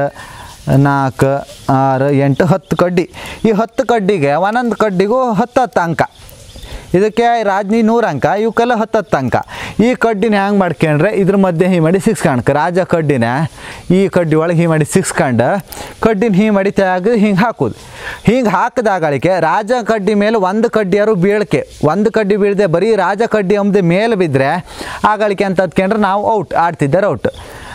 ನಾಲ್ಕು ಆರು ಎಂಟು ಹತ್ತು ಕಡ್ಡಿ ಈ ಹತ್ತು ಕಡ್ಡಿಗೆ ಒಂದೊಂದು ಕಡ್ಡಿಗೂ ಹತ್ತು ಹತ್ತು ಅಂಕ ಇದಕ್ಕೆ ರಾಜ್ನಿ ನೂರು ಅಂಕ ಇವಕ್ಕೆಲ್ಲ ಹತ್ತು ಹತ್ತು ಅಂಕ ಈ ಕಡ್ಡಿನ ಹ್ಯಾಂಗೆ ಮಾಡ್ಕೊಂಡ್ರೆ ಇದ್ರ ಮಧ್ಯೆ ಹೀ ಮಾಡಿ ಸಿಕ್ಸ್ಕಣ್ಕ ರಾಜ ಕಡ್ಡಿನ ಈ ಕಡ್ಡಿ ಒಳಗೆ ಹೀ ಮಾಡಿ ಸಿಕ್ಸ್ಕಂಡು ಕಡ್ಡಿನ ಹೀ ಮಾಡಿ ತೆಗೆದು ಹಿಂಗೆ ಹಾಕೋದು ಹಿಂಗೆ ಹಾಕಿದಾಗಳಿಕೆ ರಾಜ ಕಡ್ಡಿ ಮೇಲೆ ಒಂದು ಕಡ್ಡಿಯಾರು ಬೀಳ್ಕೆ ಒಂದು ಕಡ್ಡಿ ಬೀಳದೆ ಬರೀ ರಾಜ ಕಡ್ಡಿ ಅಂಬದೆ ಮೇಲೆ ಬಿದ್ದರೆ ಆಗಳಿಕೆ ಅಂತ ಅದ್ಕೊಂಡ್ರೆ ನಾವು ಔಟ್ ಆಡ್ತಿದ್ದಾರೆ ಔಟ್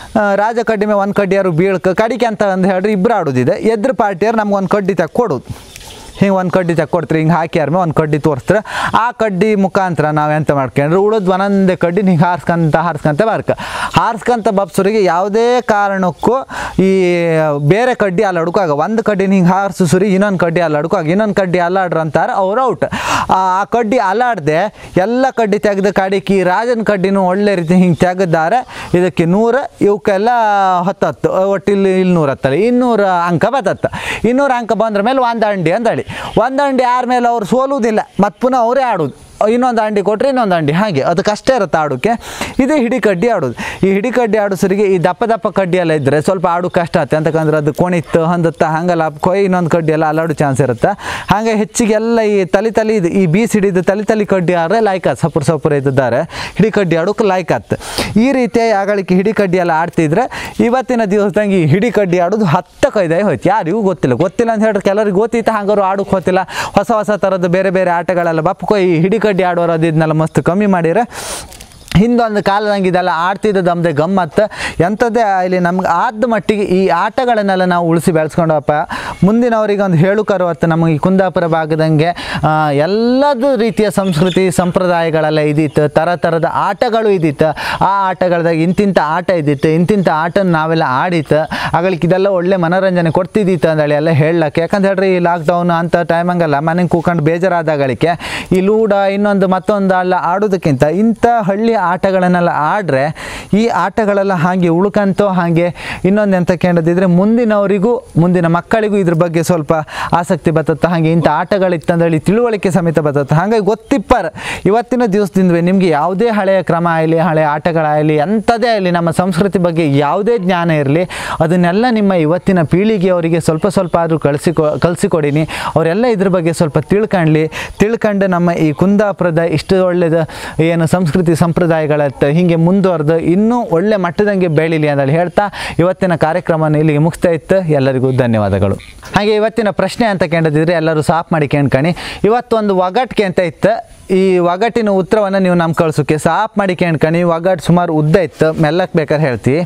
ರಾಜ ಕಡ್ಡಿ ಮೇಲೆ ಒಂದು ಕಡ್ಡಿಯಾರು ಬೀಳ್ಕ ಕಡಿಕೆ ಅಂತ ಅಂದು ಹೇಳ್ರಿ ಇಬ್ಬರು ಆಡೋದಿದೆ ಎದ್ರ ಪಾರ್ಟಿಯವ್ರು ನಮ್ಗೆ ಒಂದು ಕಡ್ಡಿ ತಕ್ಕ ಕೊಡೋದು ಹಿಂಗೆ ಒಂದು ಕಡ್ಡಿ ತಕ್ಕೊಡ್ತೀರಿ ಹಿಂಗೆ ಹಾಕಿ ಮೇಲೆ ಒಂದು ಕಡ್ಡಿ ತೋರಿಸ್ತಾರೆ ಆ ಕಡ್ಡಿ ಮುಖಾಂತರ ನಾವು ಎಂತ ಮಾಡ್ಕೊಂಡ್ರೆ ಉಳಿದು ಒಂದೊಂದೇ ಕಡ್ಡಿ ಹಿಂಗೆ ಹಾರಿಸ್ಕೊಂತ ಹಾರಿಸ್ಕೊಂತ ಬರ್ಕ ಹಾರಿಸ್ಕೊಂತ ಬಬ್ಸರಿಗೆ ಯಾವುದೇ ಕಾರಣಕ್ಕೂ ಈ ಬೇರೆ ಕಡ್ಡಿ ಅಲ್ಲಾಡ್ಕಾಗ ಒಂದು ಕಡ್ಡಿನ ಹಿಂಗೆ ಹಾರಿಸು ಸುರಿ ಇನ್ನೊಂದು ಕಡ್ಡಿ ಅಲ್ಲಾಡ್ಕಾಗ ಇನ್ನೊಂದು ಕಡ್ಡಿ ಅಲ್ಲಾಡ್ರು ಅಂತಾರೆ ಅವ್ರು ಔಟ್ ಆ ಕಡ್ಡಿ ಅಲ್ಲಾಡ್ದೆ ಎಲ್ಲ ಕಡ್ಡಿ ತೆಗೆದ ಕಡಿಕೆ ಈ ರಾಜನ ಕಡ್ಡಿನೂ ಒಳ್ಳೆ ರೀತಿ ಹಿಂಗೆ ತೆಗೆದಾರೆ ಇದಕ್ಕೆ ನೂರು ಇವಕ್ಕೆಲ್ಲ ಹತ್ತತ್ತು ಒಟ್ಟು ಇಲ್ಲಿ ಇಲ್ಲಿ ನೂರು ಹತ್ತಲ್ಲ ಇನ್ನೂರು ಅಂಕ ಬತ್ತತ್ತ ಇನ್ನೂರು ಅಂಕ ಬಂದ್ರ ಮೇಲೆ ಒಂದು ಅಂಡಿ ಅಂತೇಳಿ ಒಂದು ಅಂಡಿ ಯಾರ ಮೇಲೆ ಅವ್ರು ಸೋಲುವುದಿಲ್ಲ ಮತ್ತು ಪುನಃ ಅವರೇ ಆಡೋದು ಇನ್ನೊಂದು ಅಂಡಿ ಕೊಟ್ಟರೆ ಇನ್ನೊಂದು ಅಂಡಿ ಹಾಗೆ ಅದು ಕಷ್ಟ ಇರುತ್ತೆ ಆಡೋಕ್ಕೆ ಇದು ಹಿಡಿ ಕಡ್ಡಿ ಆಡೋದು ಈ ಹಿಡಿ ಕಡ್ಡಿ ಆಡೋಸರಿಗೆ ಈ ದಪ್ಪ ದಪ್ಪ ಕಡ್ಡಿ ಎಲ್ಲ ಇದ್ದರೆ ಸ್ವಲ್ಪ ಆಡೋ ಕಷ್ಟ ಆಗುತ್ತೆ ಅಂತಕಂದ್ರೆ ಅದು ಕೊಣಿತ್ತು ಹಂದತ್ತ ಹಂಗೆಲ್ಲ ಕೊಯ್ ಇನ್ನೊಂದು ಕಡ್ಡಿ ಎಲ್ಲ ಅಲ್ಲಾಡೋ ಚಾನ್ಸ್ ಇರುತ್ತೆ ಹಾಗೆ ಹೆಚ್ಚಿಗೆ ಎಲ್ಲ ಈ ತಲೆ ತಲೆ ಇದು ಈ ಬೀಸ್ ಹಿಡಿದು ತಲೆ ತಲೆ ಕಡ್ಡಿ ಆದ್ರೆ ಲಾಯ್ಕ್ ಆತ್ ಸಪುರ ಸಪುರ ಇದ್ದಿದ್ದಾರೆ ಹಿಡಿ ಕಡ್ಡಿ ಆಡೋಕೆ ಲಾಯ್ಕ್ ಆತ್ ಈ ರೀತಿಯ ಆಗಳಿಗೆ ಹಿಡಿ ಕಡ್ಡಿ ಎಲ್ಲ ಆಡ್ತಿದ್ರೆ ಇವತ್ತಿನ ದಿವಸದಂಗೆ ಈ ಹಿಡಿ ಕಡ್ಡಿ ಆಡೋದು ಹತ್ತ ಕೈದಾಗಿ ಹೋಯ್ತು ಯಾರಿಗೂ ಗೊತ್ತಿಲ್ಲ ಗೊತ್ತಿಲ್ಲ ಅಂತ ಹೇಳಿದ್ರೆ ಕೆಲವ್ರಿಗೆ ಗೊತ್ತಿತ್ತು ಹಂಗಾರು ಆಡೋಕೆ ಗೊತ್ತಿಲ್ಲ ಹೊಸ ಹೊಸ ಥರದ್ದು ಬೇರೆ ಬೇರೆ ಆಟಗಳೆಲ್ಲ ಬಪ್ಪಕೊ ಈ ಹಿಡಿ ಕಡ್ಡಿ ಆಡೋರು ಅದು ಇದನ್ನೆಲ್ಲ ಮಸ್ತ್ ಕಮ್ಮಿ ಮಾಡಿರ ಹಿಂದೊಂದು ಕಾಲದಂಗೆ ಇದೆಲ್ಲ ಆಡ್ತಿದ್ದು ನಮ್ಮದೇ ಗಮ್ಮತ್ತು ಎಂಥದ್ದೇ ಇಲ್ಲಿ ನಮ್ಗೆ ಆದ ಮಟ್ಟಿಗೆ ಈ ಆಟಗಳನ್ನೆಲ್ಲ ನಾವು ಉಳಿಸಿ ಬೆಳೆಸ್ಕೊಂಡಪ್ಪ ಮುಂದಿನವರಿಗೆ ಒಂದು ಹೇಳು ಕರುವತ್ತು ನಮಗೆ ಈ ಕುಂದಾಪುರ ಭಾಗದಂಗೆ ಆ, ಎಲ್ಲದು ರೀತಿಯ ಸಂಸ್ಕೃತಿ ಸಂಪ್ರದಾಯಗಳೆಲ್ಲ ಇದ್ದಿತ್ತು ಥರ ಥರದ ಆಟಗಳು ಇದ್ದಿತ್ತು ಆ ಆಟಗಳದಾಗ ಇಂತಿಂಥ ಆಟ ಇದ್ದಿತ್ತು ಇಂತಿಂಥ ಆಟನ ನಾವೆಲ್ಲ ಆಡಿತ್ತು ಆಗಳಿಗೆ ಇದೆಲ್ಲ ಒಳ್ಳೆ ಮನೋರಂಜನೆ ಕೊಡ್ತಿದ್ದಿತ್ತು ಅಂದೇಳಿ ಎಲ್ಲ ಹೇಳಕ್ಕೆ ಯಾಕಂತ ಹೇಳ್ರಿ ಈ ಲಾಕ್ಡೌನ್ ಅಂತ ಟೈಮಂಗೆಲ್ಲ ಮನೆಗೆ ಕೂಕೊಂಡು ಬೇಜಾರಾದಾಗಳಿಗೆ ಈ ಲೂಡ ಇನ್ನೊಂದು ಮತ್ತೊಂದು ಎಲ್ಲ ಆಡೋದಕ್ಕಿಂತ ಇಂಥ ಹಳ್ಳಿ ಆಟಗಳನ್ನೆಲ್ಲ ಆಡ್ರೆ ಈ ಆಟಗಳೆಲ್ಲ ಹಾಗೆ ಉಳ್ಕಂತೋ ಹಾಗೆ ಇನ್ನೊಂದು ಎಂತ ಕೇಳದಿದ್ರೆ ಮುಂದಿನವರಿಗೂ ಮುಂದಿನ ಮಕ್ಕಳಿಗೂ ಇದ್ರ ಬಗ್ಗೆ ಸ್ವಲ್ಪ ಆಸಕ್ತಿ ಬರ್ತತ್ತೆ ಹಾಗೆ ಇಂಥ ಆಟಗಳಿತ್ತಂದೇಳಿ ತಿಳುವಳಿಕೆ ಸಮೇತ ಬರ್ತತ್ತೆ ಹಾಗಾಗಿ ಗೊತ್ತಿಪ್ಪಾರ ಇವತ್ತಿನ ದಿವಸದಿಂದ ನಿಮಗೆ ಯಾವುದೇ ಹಳೆಯ ಕ್ರಮ ಆಗಲಿ ಹಳೆಯ ಆಟಗಳಾಗಲಿ ಎಂಥದೇ ಆಗಲಿ ನಮ್ಮ ಸಂಸ್ಕೃತಿ ಬಗ್ಗೆ ಯಾವುದೇ ಜ್ಞಾನ ಇರಲಿ ಅದನ್ನೆಲ್ಲ ನಿಮ್ಮ ಇವತ್ತಿನ ಪೀಳಿಗೆಯವರಿಗೆ ಸ್ವಲ್ಪ ಸ್ವಲ್ಪ ಆದರೂ ಕಳಿಸಿಕೊ ಕಲಿಸಿಕೊಡಿನಿ ಅವರೆಲ್ಲ ಇದ್ರ ಬಗ್ಗೆ ಸ್ವಲ್ಪ ತಿಳ್ಕಂಡ್ಲಿ ತಿಳ್ಕೊಂಡು ನಮ್ಮ ಈ ಕುಂದಾಪುರದ ಇಷ್ಟು ಒಳ್ಳೆಯದು ಏನು ಸಂಸ್ಕೃತಿ ಸಂಪ್ರದಾಯಗಳತ್ತ ಹೀಗೆ ಮುಂದುವರೆದು ಇನ್ನೂ ಒಳ್ಳೆ ಮಟ್ಟದಂಗೆ ಬೆಳೀಲಿ ಅಂತ ಹೇಳ್ತಾ ಇವತ್ತಿನ ಕಾರ್ಯಕ್ರಮನ ಇಲ್ಲಿಗೆ ಮುಗಿಸ್ತಾ ಇತ್ತು ಎಲ್ಲರಿಗೂ ಧನ್ಯವಾದಗಳು ಹಾಗೆ ಇವತ್ತಿನ ಪ್ರಶ್ನೆ ಅಂತ ಕೇಳಿದ್ರೆ ಎಲ್ಲರೂ ಸಾಫ್ ಮಾಡಿ ಕೇಳ್ಕಣಿ ಇವತ್ತೊಂದು ಒಗಟ್ಗೆ ಅಂತ ಇತ್ತು ಈ ಒಗಟಿನ ಉತ್ತರವನ್ನು ನೀವು ನಮ್ಮ ಕಳ್ಸೋಕೆ ಸಾಫ್ ಮಾಡಿ ಕೇಳ್ಕಣಿ ಒಗಟ್ ಸುಮಾರು ಉದ್ದ ಇತ್ತು ಮೆಲ್ಲಕ್ಕೆ ಬೇಕಾದ್ರೆ ಹೇಳ್ತೀವಿ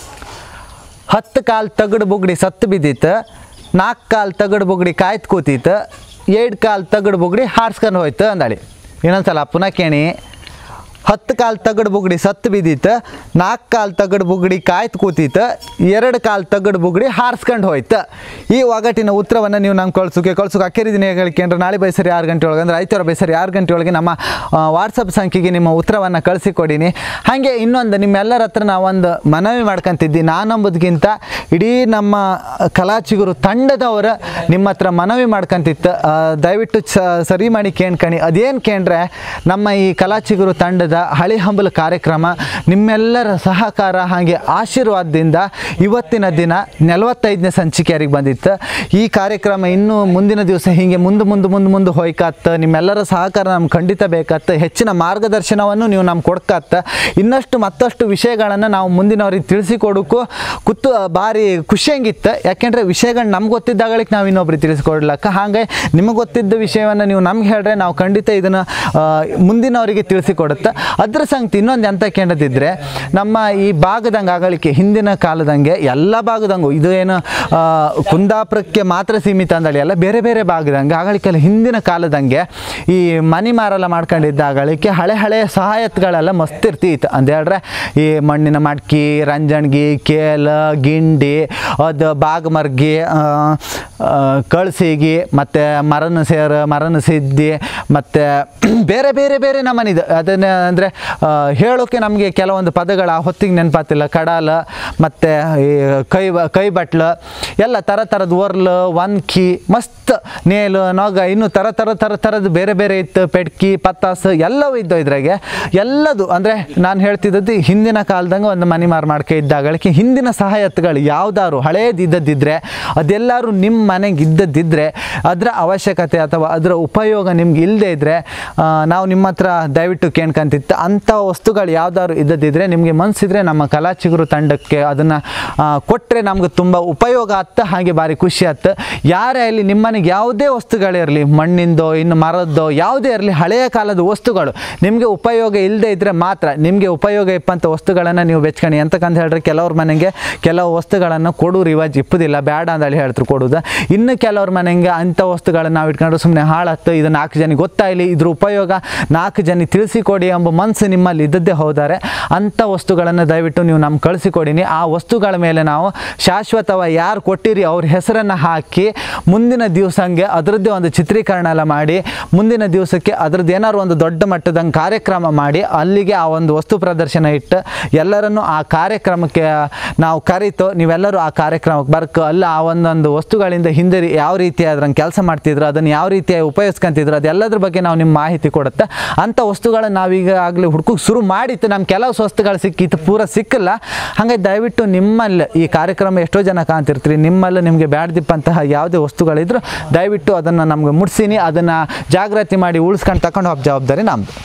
ಹತ್ತು ಕಾಲು ತಗಡು ಬುಗ್ಡಿ ಸತ್ತು ಬಿದ್ದಿತ್ತು ನಾಲ್ಕು ಕಾಲು ತಗಡು ಬುಗ್ಡಿ ಕಾಯ್ತು ಕೂತಿತ್ತು ಎರಡು ಕಾಲು ತಗಡು ಬುಗ್ಡಿ ಹಾರ್ಸ್ಕೊಂಡು ಹೋಯ್ತು ಅಂದಳಿ ಇನ್ನೊಂದ್ಸಲ ಪುನಃ ಕೇಣಿ ಹತ್ತು ಕಾಲು ತಗಡು ಬುಗುಡಿ ಸತ್ತು ಬಿದ್ದಿತ್ತು ನಾಲ್ಕು ಕಾಲು ತಗಡು ಬುಗುಡಿ ಕಾಯ್ತು ಕೂತಿತ್ತು ಎರಡು ಕಾಲು ತಗಡು ಬುಗುಡಿ ಹಾರಿಸ್ಕೊಂಡು ಹೋಯ್ತು ಈ ಒಗಟಿನ ಉತ್ತರವನ್ನು ನೀವು ನಂಗೆ ಕಳ್ಸೋಕೆ ಕಳ್ಸೋಕೆ ಅಕ್ಕೇರಿ ದಿನ ಕೇಳ್ಕೊಂಡ್ರೆ ನಾಳೆ ಬೈಸರಿ ಆರು ಗಂಟೆ ಒಳಗೆ ಅಂದ್ರೆ ಐತವಾರ ಬೈಸರಿ ಆರು ಗಂಟೆ ಒಳಗೆ ನಮ್ಮ ವಾಟ್ಸಪ್ ಸಂಖ್ಯೆಗೆ ನಿಮ್ಮ ಉತ್ತರವನ್ನು ಕಳಿಸಿಕೊಡೀನಿ ಹಾಗೆ ಇನ್ನೊಂದು ನಿಮ್ಮೆಲ್ಲರ ಹತ್ರ ನಾವೊಂದು ಮನವಿ ಮಾಡ್ಕೊಂತಿದ್ದಿ ನಾನಂಬುದಕ್ಕಿಂತ ಇಡೀ ನಮ್ಮ ಕಲಾಚಿಗುರು ತಂಡದವರು ನಿಮ್ಮ ಹತ್ರ ಮನವಿ ಮಾಡ್ಕೊಂತಿತ್ತು ಆ, ದಯವಿಟ್ಟು ಚ ಸರಿ ಮಾಡಿ ಕೇಳ್ಕಣಿ ಅದೇನು ಕೇಂದ್ರೆ ನಮ್ಮ ಈ ಕಲಾಚಿಗುರು ತಂಡದ ಹಳಿ ಹಂಬಲ ಕಾರ್ಯಕ್ರಮ ನಿಮ್ಮೆಲ್ಲರ ಸಹಕಾರ ಹಾಗೆ ಆಶೀರ್ವಾದದಿಂದ ಇವತ್ತಿನ ದಿನ ನಲವತ್ತೈದನೇ ಸಂಚಿಕೆಯರಿಗೆ ಬಂದಿತ್ತು ಈ ಕಾರ್ಯಕ್ರಮ ಇನ್ನೂ ಮುಂದಿನ ದಿವಸ ಹೀಗೆ ಮುಂದೆ ಮುಂದೆ ಮುಂದೆ ಮುಂದೆ ಹೋಯ್ಕತ್ತ ನಿಮ್ಮೆಲ್ಲರ ಸಹಕಾರ ನಮ್ಗೆ ಖಂಡಿತ ಬೇಕತ್ತ ಹೆಚ್ಚಿನ ಮಾರ್ಗದರ್ಶನವನ್ನು ನೀವು ನಮ್ಗೆ ಕೊಡ್ಕತ್ತ ಇನ್ನಷ್ಟು ಮತ್ತಷ್ಟು ವಿಷಯಗಳನ್ನು ನಾವು ಮುಂದಿನವ್ರಿಗೆ ತಿಳಿಸಿಕೊಡೋಕ್ಕೂ ಕುತ್ತು ಭಾರಿ ಖುಷಿಯಂಗಿತ್ತು ಯಾಕೆಂದರೆ ವಿಷಯಗಳು ನಮ್ಗೆ ಗೊತ್ತಿದ್ದಾಗಳಿಗೆ ನಾವು ಇನ್ನೊಬ್ರಿಗೆ ತಿಳಿಸ್ಕೊಡ್ಲಕ್ಕ ಹಾಗೆ ನಿಮಗೆ ಗೊತ್ತಿದ್ದ ವಿಷಯವನ್ನು ನೀವು ನಮ್ಗೆ ಹೇಳ್ರೆ ನಾವು ಖಂಡಿತ ಇದನ್ನು ಮುಂದಿನವರಿಗೆ ತಿಳಿಸಿಕೊಡುತ್ತೆ ಅದ್ರ ಸಂಗತಿ ಇನ್ನೊಂದು ಎಂತ ಕೇಳದಿದ್ರೆ ನಮ್ಮ ಈ ಭಾಗದಂಗೆ ಆಗಲಿಕ್ಕೆ ಹಿಂದಿನ ಕಾಲದಂಗೆ ಎಲ್ಲ ಭಾಗದಂಗೂ ಇದು ಏನು ಆ, ಕುಂದಾಪುರಕ್ಕೆ ಮಾತ್ರ ಸೀಮಿತ ಅಂದಳಿ ಎಲ್ಲ ಬೇರೆ ಬೇರೆ ಭಾಗದಂಗೆ ಆಗಲಿಕ್ಕೆಲ್ಲ ಹಿಂದಿನ ಕಾಲದಂಗೆ ಈ ಮನಿ ಮಾರೆಲ್ಲ ಮಾಡ್ಕೊಂಡಿದ್ದ ಆಗಲಿಕ್ಕೆ ಹಳೆ ಹಳೆ ಸಹಾಯತ್ಗಳೆಲ್ಲ ಮಸ್ತ್ ಇರ್ತಿತ್ತು ಅಂತ ಹೇಳಿದ್ರೆ ಈ ಮಣ್ಣಿನ ಮಡ್ಕಿ ರಂಜಣ್ಗಿ ಕೇಲ ಗಿಂಡಿ ಅದು ಬಾಗಮರ್ಗಿ ಆ, ಆ, ಕಳ್ಸಿಗಿ ಮತ್ತು ಮರನ ಸೇರು ಮರನ ಸಿದ್ದಿ ಮತ್ತು ಬೇರೆ ಬೇರೆ ಬೇರೆ ನಮನಿದು ಅದನ್ನು ಅಂದರೆ ಹೇಳೋಕೆ ನಮಗೆ ಕೆಲವೊಂದು ಪದಗಳು ಆ ಹೊತ್ತಿಗೆ ನೆನಪಾತಿಲ್ಲ ಕಡಾಲ ಮತ್ತು ಈ ಕೈ ಬ- ಕೈ ಬಟ್ಲು ಎಲ್ಲ ಥರ ಥರದ ಒರ್ಲು ಒನ್ಕಿ ಮಸ್ತ್ ನೇಲು ನೊಗ ಇನ್ನು ಥರ ಥರ ಥರ ಥರದ್ದು ಬೇರೆ ಬೇರೆ ಇತ್ತು ಪೆಡ್ಕಿ ಪತ್ತಾಸು ಎಲ್ಲವೂ ಇದ್ದವು ಇದ್ರಾಗೆ ಎಲ್ಲದು ಅಂದರೆ ನಾನು ಹೇಳ್ತಿದ್ದದ್ದು ಹಿಂದಿನ ಕಾಲದಂಗೆ ಒಂದು ಮನಿ ಮಾರು ಮಾಡ್ಕೆ ಇದ್ದಾಗಳಿಗೆ ಹಿಂದಿನ ಸಹಾಯತ್ಗಳು ಯಾವ್ದಾದ್ರು ಹಳೇದು ಇದ್ದದ್ದಿದ್ರೆ ಅದೆಲ್ಲರೂ ನಿಮ್ಮ ಮನೆಗೆ ಇದ್ದದ್ದಿದ್ರೆ ಅದರ ಅವಶ್ಯಕತೆ ಅಥವಾ ಅದರ ಉಪಯೋಗ ನಿಮ್ಗೆ ಇಲ್ಲದೆ ಇದ್ದರೆ ನಾವು ನಿಮ್ಮ ಹತ್ರ ದಯವಿಟ್ಟು ಕೇಳ್ಕೊಂತಿತ್ತು ಅಂಥ ವಸ್ತುಗಳು ಯಾವ್ದಾದ್ರು ಇದ್ದದ್ದಿದ್ರೆ ನಿಮಗೆ ಮನಸ್ಸಿದ್ರೆ ನಮ್ಮ ಕಲಾಚಿಗುರು ತಂಡಕ್ಕೆ ಅದನ್ನು ಕೊಟ್ಟರೆ ನಮ್ಗೆ ತುಂಬ ಉಪಯೋಗ ಆತ್ತ ಹಾಗೆ ಭಾರಿ ಖುಷಿ ಆತ್ತು ಯಾರೇ ಅಲ್ಲಿ ನಿಮ್ಮನೆಗೆ ಯಾವುದೇ ವಸ್ತುಗಳಿರಲಿ ಮಣ್ಣಿಂದೋ ಇನ್ನು ಮರದ್ದೋ ಯಾವುದೇ ಇರಲಿ ಹಳೆಯ ಕಾಲದ ವಸ್ತುಗಳು ನಿಮಗೆ ಉಪಯೋಗ ಇಲ್ಲದೆ ಇದ್ದರೆ ಮಾತ್ರ ನಿಮಗೆ ಉಪಯೋಗ ಇಪ್ಪಂಥ ವಸ್ತುಗಳನ್ನು ನೀವು ಬೆಚ್ಕಣಿ ಅಂತಕ್ಕಂತ ಹೇಳಿದ್ರೆ ಕೆಲವ್ರ ಮನೆಗೆ ಕೆಲವು ವಸ್ತುಗಳನ್ನು ಕೊಡು ರಿವಾಜ್ ಇಪ್ಪುದಿಲ್ಲ ಬೇಡ ಅಂತೇಳಿ ಹೇಳ್ತಾರೆ ಕೊಡೋದು ಇನ್ನು ಕೆಲವ್ರ ಮನೆಗೆ ಅಂಥ ವಸ್ತುಗಳನ್ನು ನಾವು ಇಟ್ಕೊಂಡ್ರೆ ಸುಮ್ಮನೆ ಹಾಳತ್ತು ಇದು ನಾಲ್ಕು ಜನ ಗೊತ್ತಾಗಲಿ ಇದ್ರ ಉಪಯೋಗ ನಾಲ್ಕು ಜನ ತಿಳಿಸಿಕೊಡಿ ಎಂಬ ಮನಸ್ಸು ನಿಮ್ಮಲ್ಲಿ ಇದ್ದದ್ದೇ ಹೋದರೆ ಅಂಥ ವಸ್ತುಗಳನ್ನು ದಯವಿಟ್ಟು ನೀವು ನಮ್ಗೆ ಕಳಿಸಿಕೊಡಿನಿ ಆ ವಸ್ತುಗಳ ಮೇಲೆ ನಾವು ಶಾಶ್ವತವ ಯಾರು ಕೊಟ್ಟಿರಿ ಅವ್ರ ಹೆಸರನ್ನು ಹಾಕಿ ಮುಂದಿನ ದಿವಸಂಗೆ ಅದರದ್ದೇ ಒಂದು ಚಿತ್ರೀಕರಣ ಎಲ್ಲ ಮಾಡಿ ಮುಂದಿನ ದಿವಸಕ್ಕೆ ಅದರದ್ದು ಏನಾದ್ರು ಒಂದು ದೊಡ್ಡ ಮಟ್ಟದಂಗೆ ಕಾರ್ಯಕ್ರಮ ಮಾಡಿ ಅಲ್ಲಿಗೆ ಆ ಒಂದು ವಸ್ತು ಪ್ರದರ್ಶನ ಇಟ್ಟು ಎಲ್ಲರನ್ನು ಆ ಕಾರ್ಯಕ್ರಮಕ್ಕೆ ನಾವು ಕರೀತು ನೀವೆಲ್ಲರೂ ಆ ಕಾರ್ಯಕ್ರಮಕ್ಕೆ ಬರ್ಕ ಅಲ್ಲ ಆ ಒಂದೊಂದು ವಸ್ತುಗಳಿಂದ ಹಿಂದೆ ಯಾವ ರೀತಿ ಅದ್ರಂಗೆ ಕೆಲಸ ಮಾಡ್ತಿದ್ರು ಅದನ್ನು ಯಾವ ರೀತಿ ಉಪಯೋಗಿಸ್ಕೊಂತಿದ್ರು ಅದೆಲ್ಲದ್ರ ಬಗ್ಗೆ ನಾವು ನಿಮ್ಮ ಮಾಹಿತಿ ಕೊಡುತ್ತೆ ಅಂಥ ವಸ್ತುಗಳನ್ನ ನಾವೀಗ ಆಗಲೇ ಹುಡ್ಕೋಕೆ ಶುರು ಮಾಡಿತ್ತು ನಮ್ಮ ಕೆಲವು ವಸ್ತುಗಳು ಸಿಕ್ಕಿತ್ತು ಪೂರ ಸಿಕ್ಕಿಲ್ಲ ಹಾಗಾಗಿ ದಯವಿಟ್ಟು ನಿಮ್ಮಲ್ಲಿ ಈ ಕಾರ್ಯಕ್ರಮ ಎಷ್ಟೋ ಜನ ಕಾಣ್ತಿರ್ತೀರಿ ನಿಮ್ಮಲ್ಲಿ ನಿಮಗೆ ಬ್ಯಾಡ್ದಿಪ್ಪಂತಹ ಯಾವುದೇ ವಸ್ತುಗಳಿದ್ರು ದಯವಿಟ್ಟು ಅದನ್ನು ನಮ್ಗೆ ಮುಟ್ಸಿನಿ ಅದನ್ನು ಜಾಗೃತಿ ಮಾಡಿ ಉಳಿಸ್ಕೊಂಡು ತಗೊಂಡು ಹೋಗೋ ಜವಾಬ್ದಾರಿ ನಮ್ಮದು